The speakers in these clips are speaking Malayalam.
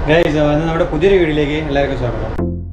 ഗൈസ് ഇന്ന് നമ്മുടെ പുതിയൊരു വീഡിയോയിലേക്ക് എല്ലാവർക്കും സ്വാഗതം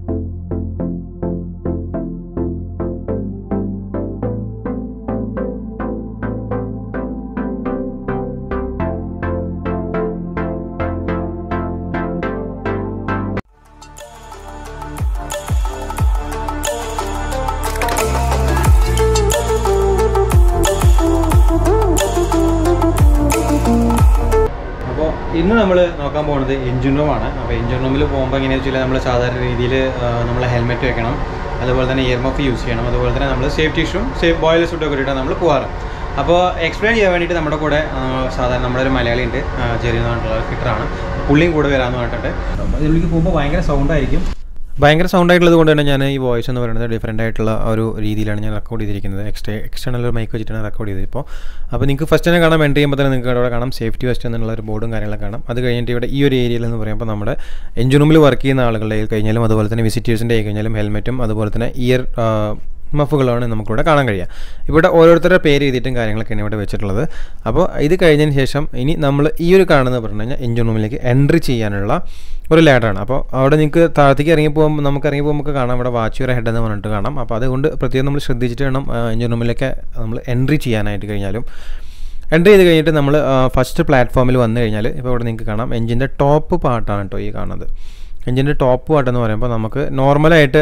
അപ്പോൾ ഇന്ന് നമ്മൾ നോക്കാൻ പോകുന്നത് എഞ്ചിൻ റൂമാണ് അപ്പോൾ എഞ്ചിൻ റൂമിൽ പോകുമ്പോൾ എങ്ങനെയാണെന്ന് വെച്ചാൽ നമ്മൾ സാധാരണ രീതിയിൽ നമ്മൾ ഹെൽമെറ്റ് വെക്കണം അതുപോലെ തന്നെ ഇയർ മഫ് യൂസ് ചെയ്യണം അതുപോലെ തന്നെ നമ്മൾ സേഫ്റ്റി ഷൂം സേഫ് ബോയിലർ സൂട്ടൊക്കെ ഇട്ടിട്ടാണ് നമ്മൾ പോകാറ് അപ്പോൾ എക്സ്പ്ലെയിൻ ചെയ്യാൻ വേണ്ടിയിട്ട് നമ്മുടെ കൂടെ ആ, സാധാരണ നമ്മുടെ ഒരു മലയാളി ഉണ്ട് ചെറിയ ഫിറ്ററാണ് പുള്ളിയും കൂടെ വരാമെന്ന് പറഞ്ഞിട്ട് അപ്പോൾ ഇതിലേക്ക് പോകുമ്പോൾ ഭയങ്കര സൗണ്ട് ആയിരിക്കും ഭയങ്കര സൗണ്ട് ആയിട്ടുള്ളത് കൊണ്ട് തന്നെ ഞാൻ ഈ വോയിസ് എന്ന് പറയുന്നത് ഡിഫറെൻ്റ് ആയിട്ടുള്ള ഒരു രീതിയിലാണ് ഞാൻ റെക്കോർഡ് ചെയ്തിരിക്കുന്നത് എക്സ്ട്രാ എക്സ്റ്റേണൽ ഒരു മൈക്ക് വെച്ചിട്ടാണ് റെക്കോർഡ് ചെയ്തത് ഇപ്പോൾ അപ്പോൾ നിങ്ങൾക്ക് ഫസ്റ്റ് തന്നെ കാണാം എൻ്റർ ചെയ്യുമ്പോൾ തന്നെ നിങ്ങൾക്ക് അവിടെ കാണാം സേഫ്റ്റി വെസ്റ്റ് എന്നുള്ള ഒരു ബോർഡും കാര്യങ്ങളൊക്കെ കാണാം അത് കഴിഞ്ഞിട്ട് ഇവിടെ ഈ ഒരു ഏരിയയിൽ എന്ന് പറയുമ്പോൾ നമ്മുടെ എഞ്ചിൻ റൂമിൽ വർക്ക് ചെയ്യുന്ന ആളുകളുടെ കയ്യിൽ കഴിഞ്ഞാലും അതുപോലെ തന്നെ വിസിറ്റേഴ്സിൻ്റെ കയ്യിൽ കഴിഞ്ഞാലും ഹെൽമെറ്റും അതുപോലെ തന്നെ ഇയർ മഫുകളാണ് നമുക്കിവിടെ കാണാൻ കഴിയുക ഇവിടെ ഓരോരുത്തരുടെ പേര് എഴുതിയിട്ടും കാര്യങ്ങളൊക്കെയാണ് ഇവിടെ വെച്ചിട്ടുള്ളത് അപ്പോൾ ഇത് കഴിഞ്ഞതിന് ശേഷം ഇനി നമ്മൾ ഈ ഒരു കാണുന്നത് പറഞ്ഞു കഴിഞ്ഞാൽ എഞ്ചിൻ റൂമിലേക്ക് എൻട്രി ചെയ്യാനുള്ള ഒരു ലാഡറാണ് അപ്പോൾ അവിടെ നിങ്ങൾക്ക് താഴത്തേക്ക് ഇറങ്ങി പോകുമ്പോൾ നമുക്ക് ഇറങ്ങി പോകുമ്പോൾ നമുക്ക് കാണാം ഇവിടെ വാച്ച് യുവർ ഹെഡ് എന്ന് പറഞ്ഞിട്ട് കാണാം അപ്പോൾ അതുകൊണ്ട് പ്രത്യേകം നമ്മൾ ശ്രദ്ധിച്ചിട്ട് വേണം എഞ്ചിൻ റൂമിലേക്ക് നമ്മൾ എൻട്രി ചെയ്യാനായിട്ട് കഴിഞ്ഞാലും എൻട്രി ചെയ്ത് കഴിഞ്ഞിട്ട് നമ്മൾ ഫസ്റ്റ് പ്ലാറ്റ്ഫോമിൽ വന്നു കഴിഞ്ഞാൽ ഇപ്പോൾ ഇവിടെ നിങ്ങൾക്ക് കാണാം എഞ്ചിൻ്റെ ടോപ്പ് പാർട്ടാണ് കേട്ടോ ഈ കാണുന്നത് എഞ്ചിൻ്റെ ടോപ്പ് പാർട്ട് എന്ന് പറയുമ്പോൾ നമുക്ക് നോർമലായിട്ട്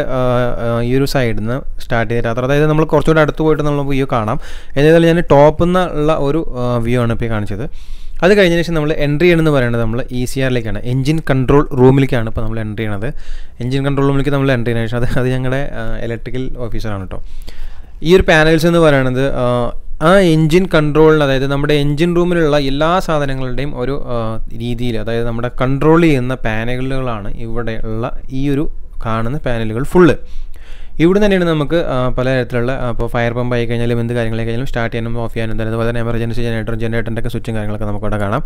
ഈ ഒരു സൈഡിൽ നിന്ന് സ്റ്റാർട്ട് ചെയ്തിട്ട് അത്ര അതായത് നമ്മൾ കുറച്ചുകൂടെ അടുത്ത് പോയിട്ട് നമ്മൾ വ്യൂ കാണാം ഏതായാലും ഞാൻ ടോപ്പിൽ നിന്നുള്ള ഒരു വ്യൂ ആണ് ഇപ്പോൾ ഈ കാണിച്ചത് അത് കഴിഞ്ഞതിന് ശേഷം നമ്മൾ എൻട്രി ചെയ്യണമെന്ന് പറയുന്നത് നമ്മൾ ഇ സി ആറിലേക്കാണ് എഞ്ചിൻ കൺട്രോൾ റൂമിലേക്കാണ് ഇപ്പോൾ നമ്മൾ എൻട്രി ചെയ്യണത് എഞ്ചിൻ കൺട്രോൾ റൂമിലേക്ക് നമ്മൾ എൻട്രി ചെയ്യുന്ന ശേഷം അത് അത് ഞങ്ങളുടെ ഇലക്ട്രിക്കൽ ഓഫീസറാണ് കേട്ടോ ഈ ഒരു പാനൽസ് എന്ന് പറയുന്നത് ആ, ആ എൻജിൻ കൺട്രോളിന് അതായത് നമ്മുടെ എൻജിൻ റൂമിലുള്ള എല്ലാ സാധനങ്ങളുടെയും ഒരു ആ, രീതിയിൽ അതായത് നമ്മുടെ കൺട്രോൾ ചെയ്യുന്ന പാനലുകളാണ് ഇവിടെ ഉള്ള ഈ ഒരു കാണുന്ന പാനലുകൾ ഫുള്ള് ഇവിടെ തന്നെയാണ് നമുക്ക് ആ, പല തരത്തിലുള്ള അപ്പോൾ ഫയർ പമ്പ് ആയി കഴിഞ്ഞാലും എന്ത് കാര്യങ്ങളായി കഴിഞ്ഞാലും സ്റ്റാർട്ട് ചെയ്യാനും ഓഫ് ചെയ്യാനും തന്നെ അതുപോലെ തന്നെ എമർജൻസി ജനറേറ്റർ ജനറേറ്ററിൻ്റെ ഒക്കെ സ്വിച്ചും കാര്യങ്ങളൊക്കെ നമുക്കവിടെ കാണാം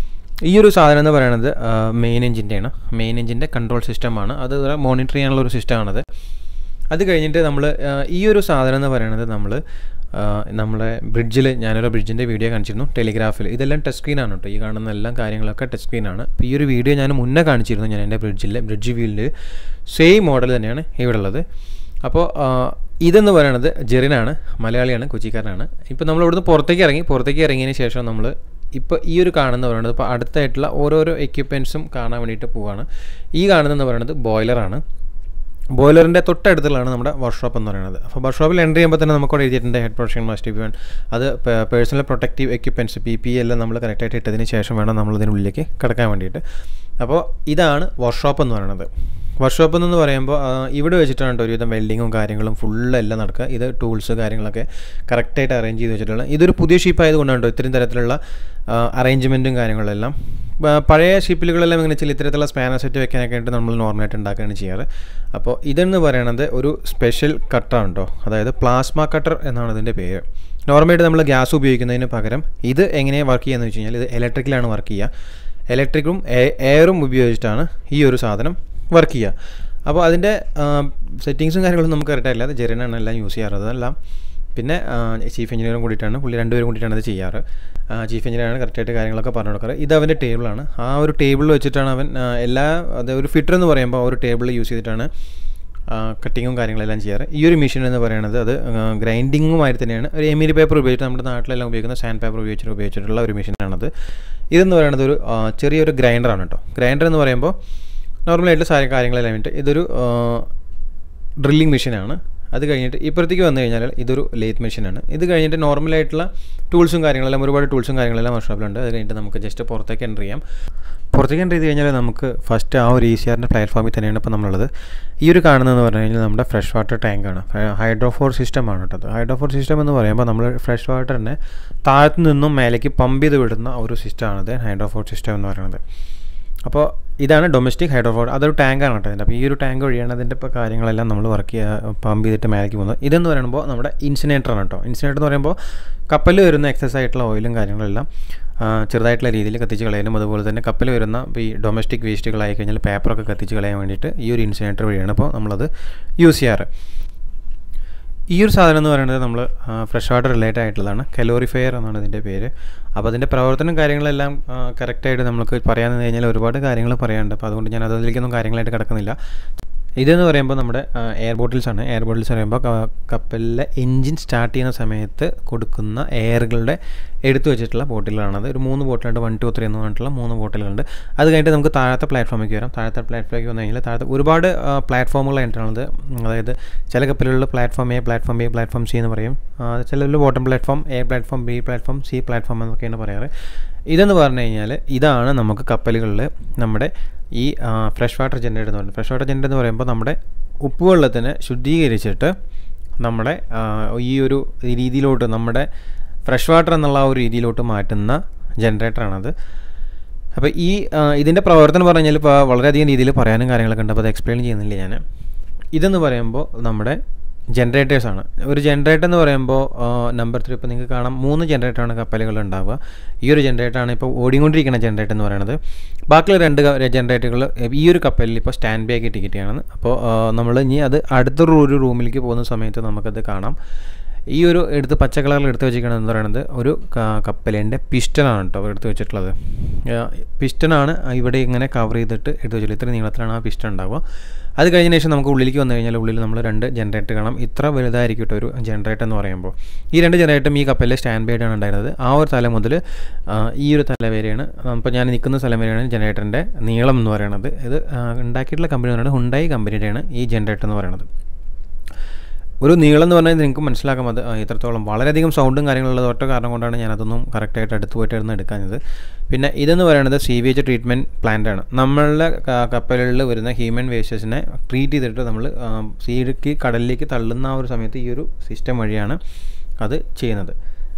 ഈ ഒരു സാധനം എന്ന് പറയുന്നത് മെയിൻ എഞ്ചിൻ്റെയാണ് മെയിൻ എഞ്ചിൻ്റെ കൺട്രോൾ സിസ്റ്റമാണ് അത് മോണിറ്റർ ചെയ്യാനുള്ള ഒരു സിസ്റ്റമാണത് അത് കഴിഞ്ഞിട്ട് നമ്മൾ ഈ ഒരു സാധനം എന്ന് പറയുന്നത് നമ്മൾ നമ്മുടെ ബ്രിഡ്ജിൽ ഞാനൊരു ബ്രിഡ്ജിൻ്റെ വീഡിയോ കാണിച്ചിരുന്നു ടെലിഗ്രാഫിൽ ഇതെല്ലാം ടച്ച് സ്ക്രീനാണ് കേട്ടോ ഈ കാണുന്ന എല്ലാ കാര്യങ്ങളൊക്കെ ടച്ച് സ്ക്രീനാണ് അപ്പോൾ ഈ ഒരു വീഡിയോ ഞാൻ മുന്നേ കാണിച്ചിരുന്നു ഞാൻ എൻ്റെ ബ്രിഡ്ജിൽ ബ്രിഡ്ജ് വീലിൽ സെയിം മോഡൽ തന്നെയാണ് ഇവിടെ ഉള്ളത് അപ്പോൾ ആ, ഇതെന്ന് പറയുന്നത് ജെറിനാണ് മലയാളിയാണ് കൊച്ചിക്കാരനാണ് ഇപ്പോൾ നമ്മൾ ഇവിടുന്ന് പുറത്തേക്ക് ഇറങ്ങി പുറത്തേക്ക് ഇറങ്ങിയതിന് ശേഷം നമ്മൾ ഇപ്പോൾ ഈ ഒരു കാണുന്ന പറയുന്നത് ഇപ്പോൾ അടുത്തായിട്ടുള്ള ഓരോരോ എക്യുപ്മെൻസും കാണാൻ വേണ്ടിയിട്ട് പോവുകയാണ് ഈ കാണുന്നതെന്ന് പറയുന്നത് ബോയിലറാണ് ബോയിലറിൻ്റെ തൊട്ടടുത്തുള്ളതാണ് നമ്മുടെ വർക്ക്ഷോപ്പ് എന്ന് പറയുന്നത് അപ്പോൾ വർക്ക്ഷോപ്പിൽ എൻ്റർ ചെയ്യുമ്പോൾ തന്നെ നമുക്ക് അവിടെ എഴുതിയിട്ടുണ്ട് ഹെഡ് പ്രൊട്ടക്ഷൻ മസ്റ്റ് ബി അത് personal protective equipments P P എല്ലാം നമ്മൾ കറക്റ്റായിട്ട് ഇട്ടതിന് ശേഷം വേണം നമ്മൾ ഇതിനുള്ളിലേക്ക് കിടക്കാൻ വേണ്ടിയിട്ട് അപ്പോൾ ഇതാണ് വർക്ക്ഷോപ്പ് എന്ന് പറയുന്നത് വർക്ക്ഷോപ്പ് എന്ന് പറയുമ്പോൾ ആ, ഇവിടെ വെച്ചിട്ടാണ് കേട്ടോ ഒരുവിധം വെൽഡിങ്ങും കാര്യങ്ങളും ഫുള്ളെല്ലാം നടക്കുക ഇത് ടൂൾസ് കാര്യങ്ങളൊക്കെ കറക്റ്റായിട്ട് അറേഞ്ച് ചെയ്ത് വെച്ചിട്ടുള്ള ഇതൊരു പുതിയ ഷിപ്പ് ആയതുകൊണ്ടാണ് കേട്ടോ ഇത്രയും തരത്തിലുള്ള അറേഞ്ച്മെൻറ്റും കാര്യങ്ങളെല്ലാം ആ, പഴയ ഷിപ്പിലുകളെല്ലാം എങ്ങനെ വെച്ചാൽ ഇത്തരത്തിലുള്ള സ്പാനർ സെറ്റ് വെക്കാനൊക്കെ ആയിട്ട് നമ്മൾ നോർമലായിട്ട് ഉണ്ടാക്കുകയാണ് ചെയ്യാറ് അപ്പോൾ ഇതെന്ന് പറയുന്നത് ഒരു സ്പെഷ്യൽ കട്ടറാണ് കേട്ടോ അതായത് പ്ലാസ്മ കട്ടർ എന്നാണ് ഇതിൻ്റെ പേര് നോർമലായിട്ട് നമ്മൾ ഗ്യാസ് ഉപയോഗിക്കുന്നതിന് പകരം ഇത് എങ്ങനെയാണ് വർക്ക് ചെയ്യുന്നത് വെച്ച് കഴിഞ്ഞാൽ ഇത് ഇലക്ട്രിക്കലാണ് വർക്ക് ചെയ്യുക ഇലക്ട്രിക്കും എയറും ഉപയോഗിച്ചിട്ടാണ് ഈ ഒരു സാധനം വർക്ക് ചെയ്യുക അപ്പോൾ അതിൻ്റെ സെറ്റിങ്സും കാര്യങ്ങളൊന്നും നമുക്ക് കറക്റ്റായില്ല അത് ജെറിനാണ് എല്ലാം യൂസ് ചെയ്യാറ് അതെല്ലാം പിന്നെ ചീഫ് എഞ്ചിനീയറും കൂടിയിട്ടാണ് പുള്ളി രണ്ടുപേരും കൂടിയിട്ടാണ് അത് ചെയ്യാറ് ചീഫ് എഞ്ചിനീയറാണ് കറക്റ്റായിട്ട് കാര്യങ്ങളൊക്കെ പറഞ്ഞു കൊടുക്കാറ് ഇത് അവൻ്റെ ടേബിളാണ് ആ ഒരു ടേബിളിൽ വെച്ചിട്ടാണ് അവൻ ആ, എല്ലാ അത് ഒരു ഫിറ്റർ എന്ന് പറയുമ്പോൾ ആ ഒരു ടേബിൾ യൂസ് ചെയ്തിട്ടാണ് കട്ടിങ്ങും കാര്യങ്ങളെല്ലാം ചെയ്യാറ് ഈ ഒരു മെഷീൻ എന്ന് പറയുന്നത് അത് ഗ്രൈൻഡിങ്ങുമായിട്ട് തന്നെയാണ് ഒരു എമിരി പേപ്പർ ഉപയോഗിച്ച് നമ്മുടെ നാട്ടിലെല്ലാം ഉപയോഗിക്കുന്ന സാൻഡ് പേപ്പർ ഉപയോഗിച്ചിട്ട് ഉപയോഗിച്ചിട്ടുള്ള ഒരു മെഷീനാണത് ഇതെന്ന് പറയുന്നത് ഒരു ആ, ചെറിയൊരു ഗ്രൈൻഡറാണ് കേട്ടോ ഗ്രൈൻഡർ എന്ന് പറയുമ്പോൾ നോർമലായിട്ടുള്ള സാര കാര്യങ്ങളെല്ലാം വേണ്ടിയിട്ട് ഇതൊരു ഡ്രില്ലിംഗ് മെഷീനാണ് അത് കഴിഞ്ഞിട്ട് ഇപ്പുറത്തേക്ക് വന്നു കഴിഞ്ഞാൽ ഇതൊരു ലേത്ത് മെഷീനാണ് ഇത് കഴിഞ്ഞിട്ട് നോർമലായിട്ടുള്ള ടൂൾസും കാര്യങ്ങളെല്ലാം ഒരുപാട് ടൂൾസും കാര്യങ്ങളെല്ലാം വർക്ക്ഷോപ്പിലുണ്ട് അത് കഴിഞ്ഞിട്ട് നമുക്ക് ജസ്റ്റ് പുറത്തേക്ക് എൻ്റർ ചെയ്യാം പുറത്തേക്ക് എൻ്റർ ചെയ്ത് കഴിഞ്ഞാൽ നമുക്ക് ഫസ്റ്റ് ആ ഒരു ഇ സി ആറിൻ്റെ പ്ലാറ്റ്ഫോമിൽ തന്നെയാണ് ഇപ്പോൾ നമ്മളുള്ളത് ഈ ഒരു കാണുന്നതെന്ന് പറഞ്ഞു കഴിഞ്ഞാൽ നമ്മുടെ ഫ്രഷ് വാട്ടർ ടാങ്കാണ് ഹൈഡ്രോഫോർ സിസ്റ്റമാണ് കേട്ടത് ഹൈഡ്രോഫോർ സിസ്റ്റം എന്ന് പറയുമ്പോൾ നമ്മൾ ഫ്രഷ് വാട്ടറിനെ താഴത്തു നിന്നും മേലേക്ക് പമ്പ് ചെയ്ത് വിടുന്ന ഒരു സിസ്റ്റമാണിത് ഹൈഡ്രോഫോർ സിസ്റ്റം എന്ന് പറയുന്നത് അപ്പോൾ ഇതാണ് ഡൊമസ്റ്റിക് ഹൈഡ്രോഫോർ അതൊരു ടാങ്കാണ് കേട്ടോ ഇതിൻ്റെ അപ്പോൾ ഈ ഒരു ടാങ്ക് വഴിയാണ് അതിൻ്റെ ഇപ്പോൾ കാര്യങ്ങളെല്ലാം നമ്മൾ വർക്ക് ചെയ്യുക പമ്പ് ചെയ്തിട്ട് മേലേക്ക് പോകുന്നത് ഇതെന്ന് പറയുമ്പോൾ നമ്മുടെ ഇൻസിനേറ്ററാണ് കേട്ടോ ഇൻസിനേറ്റർ എന്ന് പറയുമ്പോൾ കപ്പലിൽ വരുന്ന എക്സസ് ആയിട്ടുള്ള ഓയിലും കാര്യങ്ങളെല്ലാം ആ, ചെറുതായിട്ടുള്ള രീതിയിൽ കത്തിച്ച് കളയാനും അതുപോലെ തന്നെ കപ്പൽ വരുന്ന ഈ ഡൊമസ്റ്റിക് വേസ്റ്റുകളായി കഴിഞ്ഞാൽ പേപ്പറൊക്കെ കത്തിച്ച് കളയാൻ വേണ്ടിയിട്ട് ഈ ഒരു ഇൻസിനേറ്റർ വഴിയാണ് ഇപ്പോൾ നമ്മളത് യൂസ് ചെയ്യാറ് ഈ ഒരു സാധനം എന്ന് പറയുന്നത് നമ്മൾ ഫ്രഷ് വാട്ടർ റിലേറ്റഡ് ആയിട്ടുള്ളതാണ് കലോറിഫയർ എന്നാണ് ഇതിൻ്റെ പേര് അപ്പോൾ അതിൻ്റെ പ്രവർത്തനം കാര്യങ്ങളെല്ലാം കറക്റ്റായിട്ട് നമുക്ക് പറയാമെന്ന് കഴിഞ്ഞാൽ ഒരുപാട് കാര്യങ്ങൾ പറയാനുണ്ട് അപ്പോൾ അതുകൊണ്ട് ഞാൻ അതിലേക്കൊന്നും കാര്യങ്ങളായിട്ട് കിടക്കുന്നില്ല ഇതെന്ന് പറയുമ്പോൾ നമ്മുടെ എയർ ബോട്ടിൽസ് ആണ് എയർ ബോട്ടിൽസ് പറയുമ്പോൾ കപ്പലിലെ എൻജിൻ സ്റ്റാർട്ട് ചെയ്യുന്ന സമയത്ത് കൊടുക്കുന്ന എയറുകളുടെ എടുത്തു വെച്ചിട്ടുള്ള ബോട്ടിലുകളാണത് ഒരു മൂന്ന് ബോട്ടിലുണ്ട് വൺ ടു ത്രീ എന്ന് പറഞ്ഞിട്ടുള്ള മൂന്ന് ബോട്ടിലുണ്ട് അത് കഴിഞ്ഞിട്ട് നമുക്ക് താഴത്തെ പ്ലാറ്റ്ഫോമിലേക്ക് വരാം താഴത്തെ പ്ലാറ്റ്ഫോമിലേക്ക് വന്നു കഴിഞ്ഞാൽ താഴത്തെ ഒരുപാട് പ്ലാറ്റ്ഫോമുകളായിട്ടുള്ളത് അതായത് ചില കപ്പലുകളിൽ platform A platform B platform C എന്ന് പറയും ചിലതിൽ bottom platform A platform B platform C platform എന്നൊക്കെയാണ് പറയാറ് ഇതെന്ന് പറഞ്ഞു കഴിഞ്ഞാൽ ഇതാണ് നമുക്ക് കപ്പലുകളിൽ നമ്മുടെ ഈ ഫ്രഷ് വാട്ടർ ജനറേറ്റർ എന്ന് പറയുന്നത് ഫ്രഷ് വാട്ടർ ജനറേറ്റർ എന്ന് പറയുമ്പോൾ നമ്മുടെ ഉപ്പുവെള്ളത്തിനെ ശുദ്ധീകരിച്ചിട്ട് നമ്മുടെ ഈ ഒരു രീതിയിലോട്ട് നമ്മുടെ ഫ്രഷ് വാട്ടർ എന്നുള്ള ആ ഒരു രീതിയിലോട്ട് മാറ്റുന്ന ജനറേറ്ററാണത് അപ്പോൾ ഈ ഇതിൻ്റെ പ്രവർത്തനം പറഞ്ഞു കഴിഞ്ഞാൽ ഇപ്പോൾ വളരെയധികം രീതിയിൽ പറയാനും കാര്യങ്ങളൊക്കെ ഉണ്ട് അപ്പോൾ അത് എക്സ്പ്ലെയിൻ ചെയ്യുന്നില്ല ഞാൻ ഇതെന്ന് പറയുമ്പോൾ നമ്മുടെ ജനറേറ്റേഴ്സാണ് ഒരു ജനറേറ്റർ എന്ന് പറയുമ്പോൾ നമ്പർ ത്രീ ഇപ്പോൾ നിങ്ങൾക്ക് കാണാം മൂന്ന് ജനറേറ്ററാണ് കപ്പലുകൾ ഉണ്ടാവുക ഈ ഒരു ജനറേറ്ററാണ് ഇപ്പോൾ ഓടിക്കൊണ്ടിരിക്കുന്ന ജനറേറ്റർ എന്ന് പറയുന്നത് ബാക്കിയുള്ള രണ്ട് ജനറേറ്ററുകൾ ഈ ഒരു കപ്പലിൽ ഇപ്പോൾ സ്റ്റാൻഡ് ബൈ ആക്കി ടിക്കറ്റാണ് അപ്പോൾ നമ്മൾ ഇനി അത് അടുത്തൊരു ഒരു റൂമിലേക്ക് പോകുന്ന സമയത്ത് നമുക്കത് കാണാം ഈ ഒരു എടുത്ത് പച്ച കളറിൽ എടുത്ത് വെച്ചിരിക്കുന്നത് എന്ന് പറയുന്നത് ഒരു കപ്പലിൻ്റെ പിസ്റ്റനാണ് കേട്ടോ എടുത്ത് വെച്ചിട്ടുള്ളത് പിസ്റ്റനാണ് ഇവിടെ ഇങ്ങനെ കവർ ചെയ്തിട്ട് എടുത്ത് വെച്ചിട്ടുള്ളത് ഇത്ര നീളത്തിലാണ് ആ പിസ്റ്റൺ ഉണ്ടാവുക അത് കഴിഞ്ഞ ശേഷം നമുക്ക് ഉള്ളിലേക്ക് വന്നു കഴിഞ്ഞാൽ ഉള്ളിൽ നമ്മൾ രണ്ട് ജനറേറ്റർ കാണാം ഇത്ര വലുതായിരിക്കും കേട്ടോ ഒരു ജനറേറ്റർ എന്ന് പറയുമ്പോൾ ഈ രണ്ട് ജനറേറ്ററും ഈ കപ്പലിലെ സ്റ്റാൻഡ് ബൈ ആണ് ഉണ്ടായിരുന്നത് ആ ഒരു തല മുതൽ ഈ ഒരു തല വരെയാണ് ഇപ്പോൾ ഞാൻ നിൽക്കുന്ന സ്ഥലം വരെയാണ് ജനറേറ്ററിൻ്റെ നീളം എന്ന് പറയുന്നത് ഇത് ഉണ്ടാക്കിയിട്ടുള്ള കമ്പനി എന്ന് പറയുന്നത് ഹുണ്ടായി കമ്പനിയുടെയാണ് ഈ ജനറേറ്റർ എന്ന് പറയുന്നത് ഒരു നീളം എന്ന് പറഞ്ഞാൽ നിങ്ങൾക്ക് മനസ്സിലാക്കാം അത് ഇത്രത്തോളം വളരെയധികം സൗണ്ടും കാര്യങ്ങളുള്ളത് ഒറ്റ കാരണം കൊണ്ടാണ് ഞാനതൊന്നും കറക്റ്റായിട്ട് അടുത്ത് പോയിട്ടായിരുന്നു എടുക്കാഞ്ഞത് പിന്നെ ഇതെന്ന് പറയുന്നത് സീവേജ് ട്രീറ്റ്മെൻറ്റ് പ്ലാന്റ് ആണ് നമ്മളുടെ കപ്പലുകളിൽ വരുന്ന ഹ്യൂമൻ വേസ്റ്റസിനെ ട്രീറ്റ് ചെയ്തിട്ട് നമ്മൾ സീഡിക്ക് കടലിലേക്ക് തള്ളുന്ന ആ ഒരു സമയത്ത് ഈ ഒരു സിസ്റ്റം വഴിയാണ് അത് ചെയ്യുന്നത്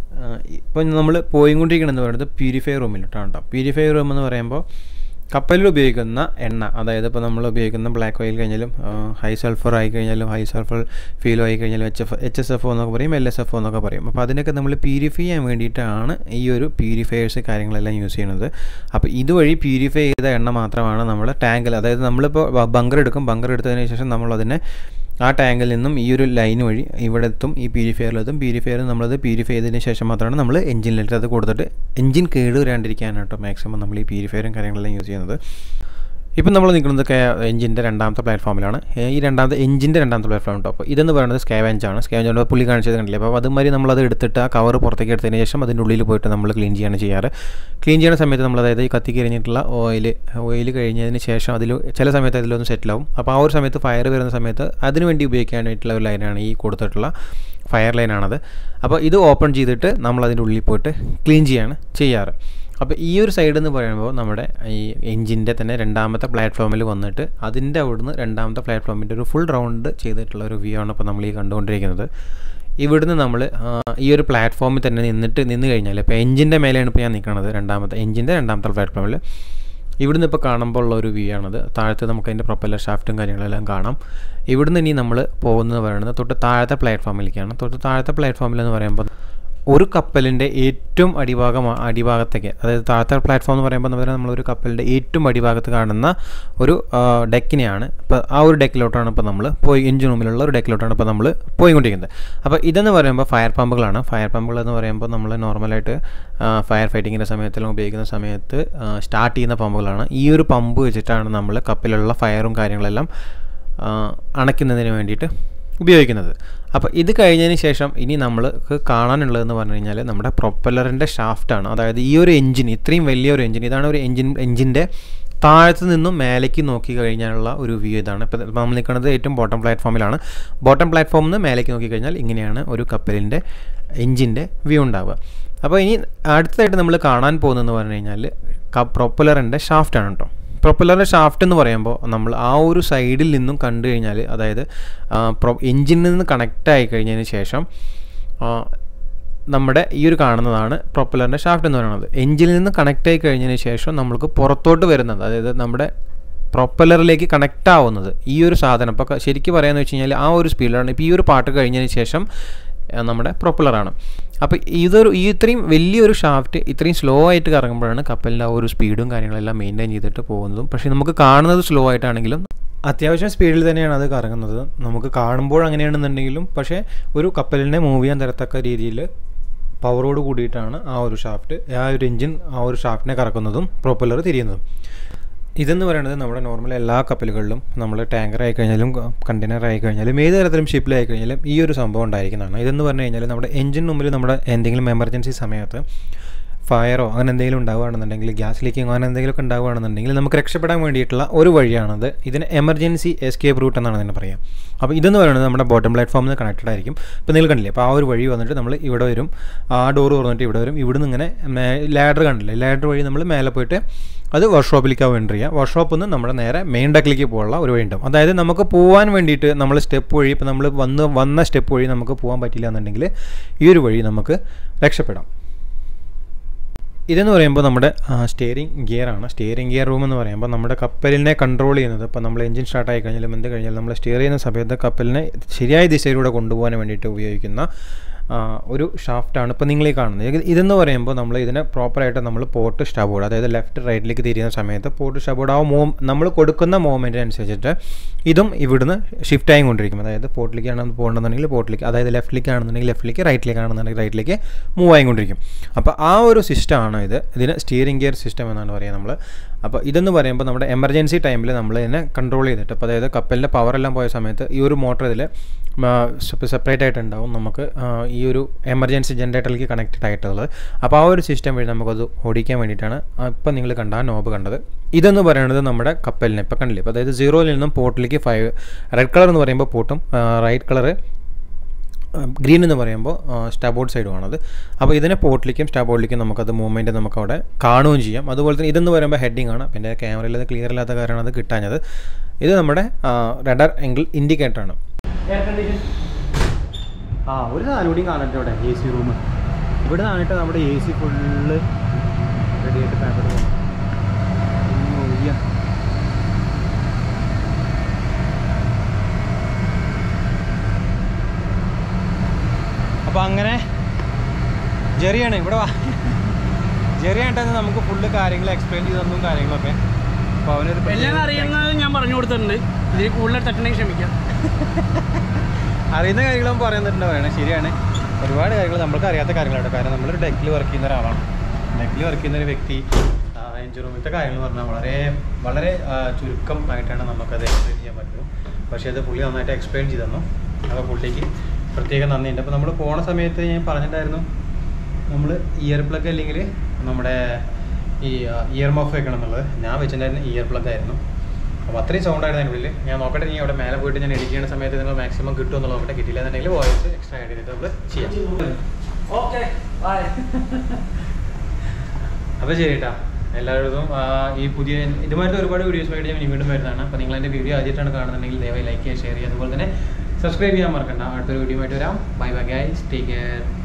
ഇപ്പം നമ്മൾ പോയിക്കൊണ്ടിരിക്കണമെന്ന് പറയുന്നത് പ്യൂരിഫൈ റൂമിലിട്ടാണ് കേട്ടോ പ്യൂരിഫൈ റൂം എന്ന് പറയുമ്പോൾ കപ്പലിൽ ഉപയോഗിക്കുന്ന എണ്ണ അതായത് ഇപ്പോൾ നമ്മൾ ഉപയോഗിക്കുന്ന ബ്ലാക്ക് ഓയിൽ കഴിഞ്ഞാലും ഹൈ സൾഫർ ആയി കഴിഞ്ഞാലും ഹൈ സൾഫർ ഫീലോ ആയി കഴിഞ്ഞാലും H F H S F എന്നൊക്കെ പറയും എൽ എസ് എഫ് എന്നൊക്കെ പറയും അപ്പോൾ അതിനൊക്കെ നമ്മൾ പ്യൂരിഫൈ ചെയ്യാൻ വേണ്ടിയിട്ടാണ് ഈ ഒരു പ്യൂരിഫയേഴ്സ് കാര്യങ്ങളെല്ലാം യൂസ് ചെയ്യുന്നത് അപ്പോൾ ഇതുവഴി പ്യൂരിഫൈ ചെയ്ത എണ്ണ മാത്രമാണ് നമ്മൾ ടാങ്കിൽ അതായത് നമ്മളിപ്പോൾ ബങ്കർ എടുക്കും ബങ്കർ എടുത്തതിന് ശേഷം നമ്മളതിനെ ആ ടാങ്കിൽ നിന്നും ഈ ഒരു ലൈൻ വഴി ഇവിടെ എത്തും ഈ പ്യൂരിഫയറിലെത്തും പ്യൂരിഫയർ നമ്മളത് പ്യൂരിഫൈ ചെയ്തതിന് ശേഷം മാത്രമാണ് നമ്മൾ എഞ്ചിനിലേക്ക് അത് കൊടുത്തിട്ട് എഞ്ചിൻ കേട് വരാണ്ടിരിക്കാനാട്ടോ മാക്സിമം നമ്മൾ ഈ പ്യൂരിഫയറും കാര്യങ്ങളെല്ലാം യൂസ് ചെയ്യുന്നത് ഇപ്പം നമ്മൾ നിൽക്കുന്നത് എഞ്ചിൻ്റെ രണ്ടാമത്തെ പ്ലാറ്റ്ഫോമിലാണ് ഈ രണ്ടാമത്തെ എഞ്ചിൻ്റെ രണ്ടാമത്തെ പ്ലാറ്റ്ഫോം കേട്ടോ അപ്പോൾ ഇതെന്ന് പറയുന്നത് സ്കാവഞ്ച് ആണ് സ്കാവഞ്ച് പുള്ളി കാണിച്ചത് കണ്ടില്ലേ അപ്പോൾ അതുമാതിരി നമ്മളത് എടുത്തിട്ട് ആ കവർ പുറത്തേക്ക് എടുത്തതിന് ശേഷം അതിൻ്റെ ഉള്ളിൽ പോയിട്ട് നമ്മൾ ക്ലീൻ ചെയ്യാണ് ചെയ്യാറ് ക്ലീൻ ചെയ്യുന്ന സമയത്ത് നമ്മൾ അതായത് ഈ കത്തി കഴിഞ്ഞിട്ടുള്ള ഓയിൽ ഓയിൽ കഴിഞ്ഞതിന് ശേഷം അതിൽ ചില സമയത്ത് അതിലൊന്ന് സെറ്റിലാവും അപ്പോൾ ആ ഒരു സമയത്ത് ഫയർ വരുന്ന സമയത്ത് അതിന് വേണ്ടി ഉപയോഗിക്കാനായിട്ടുള്ള ഒരു ലൈനാണ് ഈ കൊടുത്തിട്ടുള്ള ഫയർ ലൈനാണത് അപ്പോൾ ഇത് ഓപ്പൺ ചെയ്തിട്ട് നമ്മൾ അതിൻ്റെ ഉള്ളിൽ പോയിട്ട് ക്ലീൻ ചെയ്യാണ് ചെയ്യാറ് അപ്പോൾ ഈ ഒരു സൈഡ് എന്ന് പറയുമ്പോൾ നമ്മുടെ ഈ എഞ്ചിൻ്റെ തന്നെ രണ്ടാമത്തെ പ്ലാറ്റ്ഫോമിൽ വന്നിട്ട് അതിൻ്റെ അവിടുന്ന് രണ്ടാമത്തെ പ്ലാറ്റ്ഫോമിൻ്റെ ഒരു ഫുൾ റൗണ്ട് ചെയ്തിട്ടുള്ള ഒരു വ്യൂ ആണ് ഇപ്പോൾ നമ്മൾ ഈ കണ്ടുകൊണ്ടിരിക്കുന്നത് ഇവിടുന്ന് നമ്മൾ ഈ ഒരു പ്ലാറ്റ്ഫോമിൽ തന്നെ നിന്നിട്ട് നിന്ന് കഴിഞ്ഞാൽ ഇപ്പോൾ എഞ്ചിൻ്റെ മേലെയാണ് ഇപ്പോൾ ഞാൻ നിൽക്കുന്നത് രണ്ടാമത്തെ എഞ്ചിൻ്റെ രണ്ടാമത്തെ പ്ലാറ്റ്ഫോമിൽ ഇവിടുന്ന് ഇപ്പോൾ കാണുമ്പോൾ ഉള്ള ഒരു വ്യൂ ആണത് താഴത്ത് നമുക്ക് അതിൻ്റെ പ്രൊപ്പല്ലർ ഷാഫ്റ്റും കാര്യങ്ങളെല്ലാം കാണാം ഇവിടുന്ന് ഇനി നമ്മൾ പോകുന്നത് പറയുന്നത് തൊട്ട് താഴത്തെ പ്ലാറ്റ്ഫോമിലേക്കാണ് തൊട്ട് താഴത്തെ പ്ലാറ്റ്ഫോമിൽ എന്ന് പറയുമ്പോൾ ഒരു കപ്പലിൻ്റെ ഏറ്റവും അടിഭാഗം അടിഭാഗത്തേക്ക് അതായത് താഴത്തെ പ്ലാറ്റ്ഫോം എന്ന് പറയുമ്പോൾ നമ്മൾ നമ്മളൊരു കപ്പലിൻ്റെ ഏറ്റവും അടിഭാഗത്ത് കാണുന്ന ഒരു ഡെക്കിനെയാണ് ഇപ്പോൾ ആ ഒരു ഡെക്കിലോട്ടാണ് ഇപ്പോൾ നമ്മൾ പോയി എഞ്ചിൻ റൂമിലുള്ള ഒരു ഡെക്കിലോട്ടാണ് ഇപ്പോൾ നമ്മൾ പോയിക്കൊണ്ടിരിക്കുന്നത് അപ്പോൾ ഇതെന്ന് പറയുമ്പോൾ ഫയർ പമ്പുകളാണ് ഫയർ പമ്പുകൾ എന്ന് പറയുമ്പോൾ നമ്മൾ നോർമലായിട്ട് ഫയർ ഫൈറ്റിങ്ങിൻ്റെ സമയത്തെല്ലാം ഉപയോഗിക്കുന്ന സമയത്ത് സ്റ്റാർട്ട് ചെയ്യുന്ന പമ്പുകളാണ് ഈ ഒരു പമ്പ് വെച്ചിട്ടാണ് നമ്മൾ കപ്പലിലുള്ള ഫയറും കാര്യങ്ങളെല്ലാം അണയ്ക്കുന്നതിന് വേണ്ടിയിട്ട് ഉപയോഗിക്കുന്നത് അപ്പോൾ ഇത് കഴിഞ്ഞതിന് ശേഷം ഇനി നമ്മൾക്ക് കാണാനുള്ളതെന്ന് പറഞ്ഞു കഴിഞ്ഞാൽ നമ്മുടെ പ്രൊപ്പല്ലറിൻ്റെ ഷാഫ്റ്റാണ് അതായത് ഈ ഒരു എഞ്ചിൻ ഇത്രയും വലിയൊരു എഞ്ചിൻ ഇതാണ് ഒരു എഞ്ചിൻ എഞ്ചിൻ്റെ താഴത്ത് നിന്നും മേലേക്ക് നോക്കി കഴിഞ്ഞാലുള്ള ഒരു വ്യൂ ഇതാണ് ഇപ്പോൾ നമ്മൾ നിൽക്കുന്നത് ഏറ്റവും ബോട്ടം പ്ലാറ്റ്ഫോമിലാണ് ബോട്ടം പ്ലാറ്റ്ഫോമിൽ നിന്ന് മേലേക്ക് നോക്കി കഴിഞ്ഞാൽ ഇങ്ങനെയാണ് ഒരു കപ്പലിൻ്റെ എഞ്ചിൻ്റെ വ്യൂ ഉണ്ടാവുക അപ്പോൾ ഇനി അടുത്തതായിട്ട് നമ്മൾ കാണാൻ പോകുന്നതെന്ന് പറഞ്ഞു കഴിഞ്ഞാൽ പ്രൊപ്പലറിൻ്റെ ഷാഫ്റ്റാണ് കേട്ടോ പ്രൊപ്പല്ലറിൻ്റെ ഷാഫ്റ്റ് എന്ന് പറയുമ്പോൾ നമ്മൾ ആ ഒരു സൈഡിൽ നിന്നും കണ്ടു കഴിഞ്ഞാൽ അതായത് എഞ്ചിനിൽ നിന്ന് കണക്റ്റ് ആയി കഴിഞ്ഞതിന് ശേഷം നമ്മുടെ ഈ ഒരു കാണുന്നതാണ് പ്രൊപ്പല്ലറിൻ്റെ ഷാഫ്റ്റ് എന്ന് പറയുന്നത് എഞ്ചിനിൽ നിന്ന് കണക്റ്റ് ആയി കഴിഞ്ഞതിന് ശേഷം നമ്മൾക്ക് പുറത്തോട്ട് വരുന്നത് അതായത് നമ്മുടെ പ്രൊപ്പല്ലറിലേക്ക് കണക്റ്റ് ആവുന്നത് ഈ ഒരു സാധനം ഇപ്പോൾ ശരിക്കും പറയാമെന്ന് വെച്ച് കഴിഞ്ഞാൽ ആ ഒരു സ്പീഡിലാണ് ഇപ്പോൾ ഈ ഒരു പാട്ട് കഴിഞ്ഞതിന് ശേഷം നമ്മുടെ പ്രൊപ്പല്ലറാണ് അപ്പോൾ ഇതൊരു ഈ ഇത്രയും വലിയൊരു ഷാഫ്റ്റ് ഇത്രയും സ്ലോ ആയിട്ട് കറങ്ങുമ്പോഴാണ് കപ്പലിൻ്റെ ആ ഒരു സ്പീഡും കാര്യങ്ങളെല്ലാം മെയിൻറ്റെയിൻ ചെയ്തിട്ട് പോകുന്നതും പക്ഷേ നമുക്ക് കാണുന്നത് സ്ലോ ആയിട്ടാണെങ്കിലും അത്യാവശ്യം സ്പീഡിൽ തന്നെയാണ് അത് കറങ്ങുന്നത് നമുക്ക് കാണുമ്പോൾ അങ്ങനെയാണെന്നുണ്ടെങ്കിലും പക്ഷേ ഒരു കപ്പലിനെ മൂവ് ചെയ്യാൻ തരത്തക്ക രീതിയിൽ പവറോട് കൂടിയിട്ടാണ് ആ ഒരു ഷാഫ്റ്റ് ആ ഒരു എഞ്ചിൻ ആ ഒരു ഷാഫ്റ്റിനെ കറക്കുന്നതും പ്രൊപ്പല്ലർ തിരിയുന്നതും ഇതെന്ന് പറയുന്നത് നമ്മുടെ നോർമൽ എല്ലാ കപ്പലുകളിലും നമ്മൾ ടാങ്കർ ആയി കഴിഞ്ഞാലും കണ്ടെയ്നർ ആയി കഴിഞ്ഞാലും ഏത് തരത്തിലും ഷിപ്പിലായി കഴിഞ്ഞാലും ഈ ഒരു സംഭവം ഉണ്ടായിരിക്കുന്നതാണ് ഇതെന്ന് പറഞ്ഞു കഴിഞ്ഞാൽ നമ്മുടെ എഞ്ചിൻ മുമ്പിൽ നമ്മുടെ എന്തെങ്കിലും എമർജൻസി സമയത്ത് ഫയറോ അങ്ങനെ എന്തെങ്കിലും ഉണ്ടാവുകയാണെന്നുണ്ടെങ്കിൽ ഗ്യാസ് ലീക്കിങ്ങോ അങ്ങനെ എന്തെങ്കിലുമൊക്കെ ഉണ്ടാവുകയാണെന്നുണ്ടെങ്കിൽ നമുക്ക് രക്ഷപ്പെടാൻ വേണ്ടിയിട്ടുള്ള ഒരു വഴിയാണത് ഇതിന് എമർജൻസി എസ്കേപ്പ് റൂട്ട് എന്നാണ് ഇതിനെ പറയുക അപ്പോൾ ഇതെന്ന് പറയുന്നത് നമ്മുടെ ബോട്ടം പ്ലാറ്റ്ഫോമിൽ കണക്റ്റഡ് ആയിരിക്കും ഇപ്പോൾ നിങ്ങൾ കണ്ടില്ലേ അപ്പോൾ ആ ഒരു വഴി വന്നിട്ട് നമ്മൾ ഇവിടെ വരും ആ ഡോർ തുറന്നിട്ട് ഇവിടെ വരും ഇവിടുന്ന് ഇങ്ങനെ ലാഡർ കണ്ടില്ലേ ലാഡർ വഴി നമ്മൾ മേലെ പോയിട്ട് അത് വർക്ക്ഷോപ്പിലേക്കാണ് എൻ്റർ ചെയ്യുക വർക്ക്ഷോപ്പിൽ നിന്ന് നമ്മുടെ നേരെ മെയിൻ ഡെക്കിലേക്ക് പോകാനുള്ള ഒരു വഴി ഉണ്ടാവും അതായത് നമുക്ക് പോകാൻ വേണ്ടിയിട്ട് നമ്മൾ സ്റ്റെപ്പ് വഴി ഇപ്പോൾ നമ്മൾ വന്ന് വന്ന സ്റ്റെപ്പ് വഴി നമുക്ക് പോകാൻ പറ്റില്ല എന്നുണ്ടെങ്കിൽ ഈ ഒരു വഴി നമുക്ക് രക്ഷപ്പെടാം ഇതെന്ന് പറയുമ്പോൾ നമ്മുടെ സ്റ്റിയറിംഗ് ഗിയറാണ് സ്റ്റിയറിംഗ് ഗിയർ റൂം എന്ന് പറയുമ്പോൾ നമ്മുടെ കപ്പലിനെ കൺട്രോൾ ചെയ്യുന്നത് ഇപ്പോൾ നമ്മൾ എഞ്ചിൻ സ്റ്റാർട്ട് ആയി കഴിഞ്ഞാലും എന്ത് കഴിഞ്ഞാലും നമ്മൾ സ്റ്റിയർ ചെയ്യുന്ന സമയത്ത് കപ്പലിനെ ശരിയായ ദിശയിലൂടെ കൊണ്ടുപോകാൻ വേണ്ടിയിട്ട് ഉപയോഗിക്കുന്ന ഒരു ഷാഫ്റ്റാണ് ഇപ്പോൾ നിങ്ങൾ ഈ കാണുന്നത് ഇതെന്ന് പറയുമ്പോൾ നമ്മൾ ഇതിനെ പ്രോപ്പറായിട്ട് നമ്മൾ പോർട്ട് സ്റ്റബോർഡ് അതായത് ലെഫ്റ്റ് റൈറ്റിലേക്ക് തിരിയുന്ന സമയത്ത് പോർട്ട് സ്റ്റബോർഡ് ആ മൂവ് നമ്മൾ കൊടുക്കുന്ന മൂവ്മെൻറ്റിനനുസരിച്ചിട്ട് ഇതും ഇവിടുന്ന് ഷിഫ്റ്റ് ആയിക്കൊണ്ടിരിക്കും അതായത് പോർട്ടിലേക്കാണ് പോകണമെന്നുണ്ടെങ്കിൽ പോർട്ടിലേക്ക് അതായത് ലെഫ്റ്റിലേക്ക് ആണെന്നുണ്ടെങ്കിൽ ലെഫ്റ്റിലേക്ക് റൈറ്റിലേക്ക് ആണെന്നുണ്ടെങ്കിൽ റൈറ്റിലേക്ക് മൂവ് ആയിക്കൊണ്ടിരിക്കും അപ്പോൾ ആ ഒരു സിസ്റ്റമാണ് ഇത് ഇതിന് സ്റ്റിയറിംഗ് ഗിയർ സിസ്റ്റം എന്നാണ് പറയുക നമ്മൾ അപ്പോൾ ഇതെന്ന് പറയുമ്പോൾ നമ്മുടെ എമർജൻസി ടൈമിൽ നമ്മൾ ഇതിനെ കൺട്രോൾ ചെയ്തിട്ട് അപ്പോൾ അതായത് കപ്പലിൻ്റെ പവറെല്ലാം പോയ സമയത്ത് ഈ ഒരു മോട്ടർ ഇതിൽ സെപ്പറേറ്റ് ആയിട്ടുണ്ടാവും നമുക്ക് ഈ ഒരു എമർജൻസി ജനറേറ്ററിലേക്ക് കണക്റ്റഡ് ആയിട്ടുള്ളത് അപ്പോൾ ആ ഒരു സിസ്റ്റം വഴി നമുക്കത് ഓടിക്കാൻ വേണ്ടിയിട്ടാണ് ഇപ്പം നിങ്ങൾ കണ്ട ആ നോബ് കണ്ടത് ഇതെന്ന് പറയുന്നത് നമ്മുടെ കപ്പലിനെ ഇപ്പോൾ കണ്ടില്ലേ അപ്പോൾ അതായത് സീറോയിൽ നിന്നും പോർട്ടിലേക്ക് ഫൈവ് റെഡ് കളർ എന്ന് പറയുമ്പോൾ പോർട്ടും റൈറ്റ് കളർ ഗ്രീൻ എന്ന് പറയുമ്പോൾ സ്റ്റാബോർഡ് സൈഡുമാണത് അപ്പോൾ ഇതിനെ പോർട്ടിലേക്കും സ്റ്റാബോർഡിലേക്കും നമുക്കത് മൂവ്മെൻറ്റ് നമുക്ക് അവിടെ കാണുകയും ചെയ്യാം അതുപോലെ തന്നെ ഇതെന്ന് പറയുമ്പോൾ ഹെഡിങ് ആണ് പിന്നെ ക്യാമറയിൽ അത് ക്ലിയർ ഇല്ലാത്ത കാരണമാണ് അത് കിട്ടാഞ്ഞത് ഇത് നമ്മുടെ റഡർ എങ്കിൾ ഇൻഡിക്കേറ്റർ ആണ് എയർ കണ്ടീഷൻ ആ ഒരു സാധനം കാണട്ടെ ഇവിടെ എ സി റൂം ഇവിടെ നിന്നാണിട്ട് നമ്മുടെ എ സി ഫുള്ള് റെഡി ആയിട്ട് പേപ്പർ അപ്പോൾ അങ്ങനെ ജെറിയാണ് ഇവിടെ വാ ജെറിയായിട്ടാണ് നമുക്ക് ഫുള്ള് കാര്യങ്ങൾ എക്സ്പ്ലെയിൻ ചെയ്ത് തന്നും കാര്യങ്ങളൊക്കെ അപ്പോൾ അവനൊരു എല്ലാം അറിയുന്നത് ഞാൻ പറഞ്ഞു കൊടുത്തിട്ടുണ്ട് ഇതിൽ കൂടുതൽ തട്ടണമെങ്കിൽ ക്ഷമിക്കാം അറിയുന്ന കാര്യങ്ങളും പറയുന്നുണ്ട് പറയണേ ശരിയാണ് ഒരുപാട് കാര്യങ്ങൾ നമ്മൾക്ക് അറിയാത്ത കാര്യങ്ങളാണ് കാരണം നമ്മളൊരു ഡെക്കിൽ വർക്ക് ചെയ്യുന്ന ഒരാളാണ് ഡെക്കിൽ വർക്ക് ചെയ്യുന്ന ഒരു വ്യക്തി എഞ്ചിൻ റൂമിലത്തെ കാര്യങ്ങൾ പറഞ്ഞാൽ വളരെ വളരെ ചുരുക്കം ആയിട്ടാണ് നമുക്കത് എക്സ്പ്ലെയിൻ ചെയ്യാൻ പറ്റുള്ളൂ പക്ഷേ അത് പുള്ളി നന്നായിട്ട് എക്സ്പ്ലെയിൻ ചെയ്ത് തന്നു അപ്പോൾ പുള്ളിക്ക് പ്രത്യേകം നന്ദിയുണ്ട് അപ്പോൾ നമ്മൾ പോണ സമയത്ത് ഞാൻ പറഞ്ഞിട്ടുണ്ടായിരുന്നു നമ്മൾ ഇയർ പ്ലഗ് അല്ലെങ്കിൽ നമ്മുടെ ഈ ഇയർ മഫ് വെക്കണം എന്നുള്ളത് ഞാൻ വെച്ചിട്ടുണ്ടായിരുന്ന ഇയർ പ്ലഗ് ആയിരുന്നു അപ്പോൾ അത്രയും സൗണ്ട് ആയിരുന്നു അതിൻ്റെ ഉള്ളിൽ ഞാൻ നോക്കട്ടെ നീ അവിടെ മേലെ പോയിട്ട് ഞാൻ എഡിറ്റ് ചെയ്യുന്ന സമയത്ത് നിങ്ങൾ മാക്സിമം കിട്ടും എന്നുള്ളത് നോക്കട്ടെ കിട്ടില്ല എന്നുണ്ടെങ്കിൽ വോയിസ് എക്സ്ട്രാ ആഡ് ചെയ്തിട്ട് നമ്മൾ ചെയ്യാം ഓക്കെ ബൈ അപ്പോൾ ശരി കേട്ടോ എല്ലാവരും ഈ പുതിയ ഇതുമായിട്ട് ഒരുപാട് വീഡിയോസുമായിട്ട് ഞാൻ വീണ്ടും വരുന്നതാണ് അപ്പോൾ നിങ്ങൾ എൻ്റെ വീഡിയോ ആദ്യമായിട്ടാണ് കാണുന്നുണ്ടെങ്കിൽ ദയവായി ലൈക്ക് ചെയ്യുക ഷെയർ ചെയ്യുക അതുപോലെ തന്നെ സബ്സ്ക്രൈബ് ചെയ്യാൻ മറക്കണ്ട അടുത്തൊരു വീഡിയോ ആയിട്ട് വരാം bye bye guys take care